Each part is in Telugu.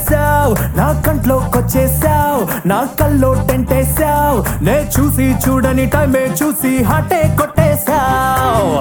చేసావు నా కంట్లోకొచ్చేసావు నా కల్లో టెంటేసావు నే చూసి చూడని టైమే చూసి హాటే కొట్టేశావు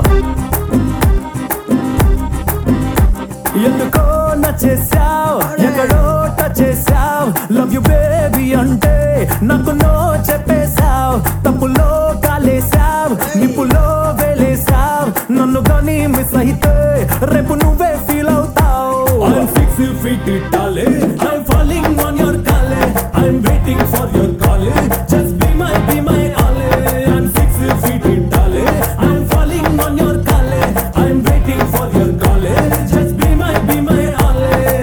ఎందుకో నచ్చేసావు ఎక్కడో టచ్ చేసావు లవ్ యు బేబీ అంటే నాకు నో చెప్పేశావు తప్పులో కాలేసావు నిప్పులో వేలేసావు నన్ను కానీ మిస్ అయితే రేపు నువ్వే ఫీల్ అవుతావు I'm fix you fit it darling. I'm falling on your kale. I'm waiting for your call. Just be my, be my all. I'm fix you fit it darling. I'm falling on your kale. I'm waiting for your call. Just be my, be my all.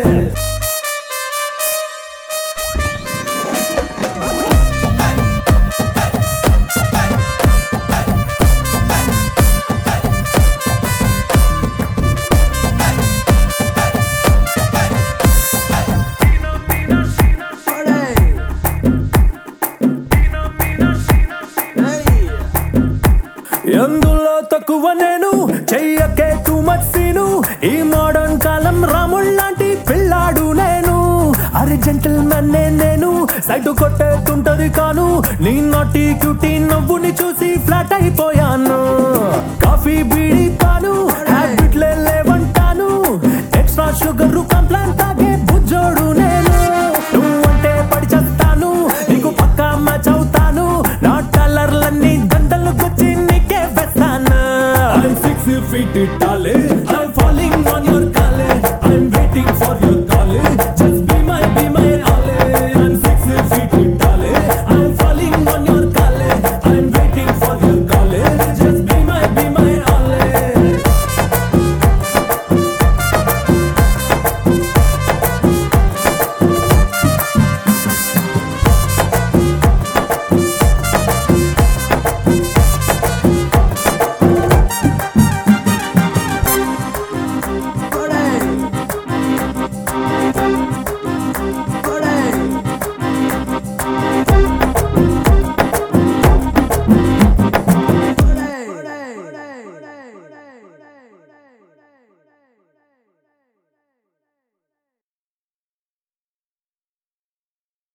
ఎందులో తక్కువ నేను చెయ్యకే టూ మచ్ సీను ఈ మోడర్న్ కాలం రాముళ్ళంటి పిల్లాడు నేను అరే జెంటిల్మెన్ నేను సైడ్ కొట్టేస్తుంటది కాను నీ నాటి క్యూటీ నవ్వుని చూసి ఫ్లాట్ అయిపోయాను కాఫీ బీడి పాను హ్యాబిట్లే లేవంటాను ఎక్స్ట్రా షుగర్ కంప్లైంట్ తాగే బుజ్జోడు నేను నువ్వంటే పడి చేస్తాను నీకు పక్కా మ్యాచ్ అవుతాను నా డాలర్లన్నీ దండలు గుచ్చి నీకే వేస్తాను ఫిక్స్ ఫిట్ టాలే